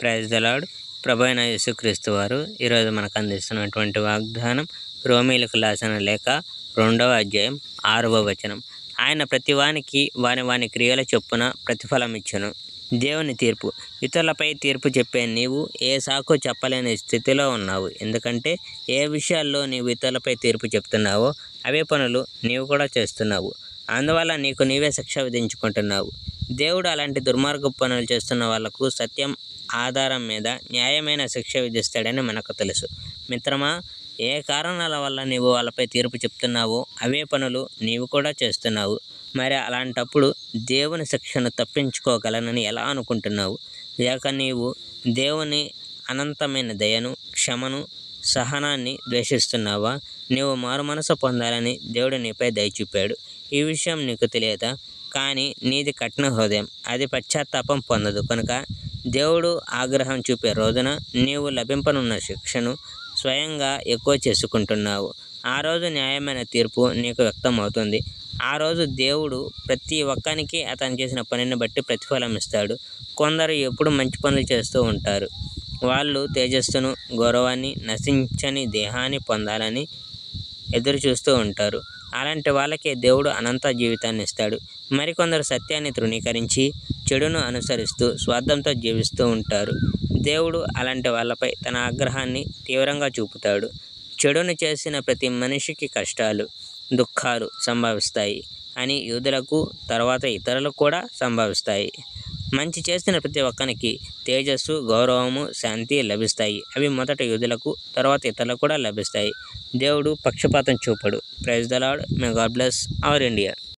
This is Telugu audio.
ప్రైజ్ దలాడ్ ప్రభైన యేసుక్రీస్తు వారు ఈరోజు మనకు అందిస్తున్నటువంటి వాగ్దానం రోమీలకు రాసిన లేఖ రెండవ అధ్యాయం ఆరవ వచనం ఆయన ప్రతివానికి వాని వాని క్రియల చొప్పున ప్రతిఫలం ఇచ్చును దేవుని తీర్పు ఇతరులపై తీర్పు చెప్పే నీవు ఏ సాకు చెప్పలేని స్థితిలో ఉన్నావు ఎందుకంటే ఏ విషయాల్లో నీవు ఇతరులపై తీర్పు చెప్తున్నావో అవే పనులు నీవు కూడా చేస్తున్నావు అందువల్ల నీకు నీవే శిక్ష విధించుకుంటున్నావు దేవుడు అలాంటి దుర్మార్గ పనులు చేస్తున్న వాళ్లకు సత్యం ఆధారం మీద న్యాయమైన శిక్ష విధిస్తాడని మనకు తెలుసు మిత్రమా ఏ కారణాల వల్ల నీవు వాళ్ళపై తీర్పు చెప్తున్నావో అవే పనులు నీవు కూడా చేస్తున్నావు మరి అలాంటప్పుడు దేవుని శిక్షను తప్పించుకోగలనని ఎలా అనుకుంటున్నావు లేక నీవు దేవుని అనంతమైన దయను క్షమను సహనాన్ని ద్వేషిస్తున్నావా నీవు మారు మనసు పొందాలని దేవుడు నీపై దయ చూపాడు ఈ విషయం నీకు తెలియదా కానీ నీది కఠిన హృదయం అది పశ్చాత్తాపం పొందదు కనుక దేవుడు ఆగ్రహం చూపే రోజున నీవు లభింపనున్న శిక్షను స్వయంగా ఎక్కువ చేసుకుంటున్నావు ఆ రోజు న్యాయమైన తీర్పు నీకు వ్యక్తమవుతుంది ఆ రోజు దేవుడు ప్రతి ఒక్కరికి అతను చేసిన పనిని బట్టి ప్రతిఫలం ఇస్తాడు కొందరు ఎప్పుడు మంచి పనులు చేస్తూ ఉంటారు వాళ్ళు తేజస్సును గౌరవాన్ని నశించని దేహాన్ని పొందాలని ఎదురు చూస్తూ ఉంటారు అలాంటి వాళ్ళకే దేవుడు అనంత జీవితాన్ని ఇస్తాడు మరికొందరు సత్యాన్ని తృణీకరించి చెడును అనుసరిస్తూ స్వార్థంతో జీవిస్తూ ఉంటారు దేవుడు అలాంటి వాళ్ళపై తన ఆగ్రహాన్ని తీవ్రంగా చూపుతాడు చెడును చేసిన ప్రతి మనిషికి కష్టాలు దుఃఖాలు సంభవిస్తాయి అని యూదులకు తర్వాత ఇతరులకు కూడా సంభవిస్తాయి మంచి చేసిన ప్రతి ఒక్కరికి తేజస్సు గౌరవము శాంతి లభిస్తాయి అవి మొదట యూదులకు తర్వాత ఇతరులకు కూడా లభిస్తాయి దేవుడు పక్షపాతం చూపడు praise the lord may god bless our India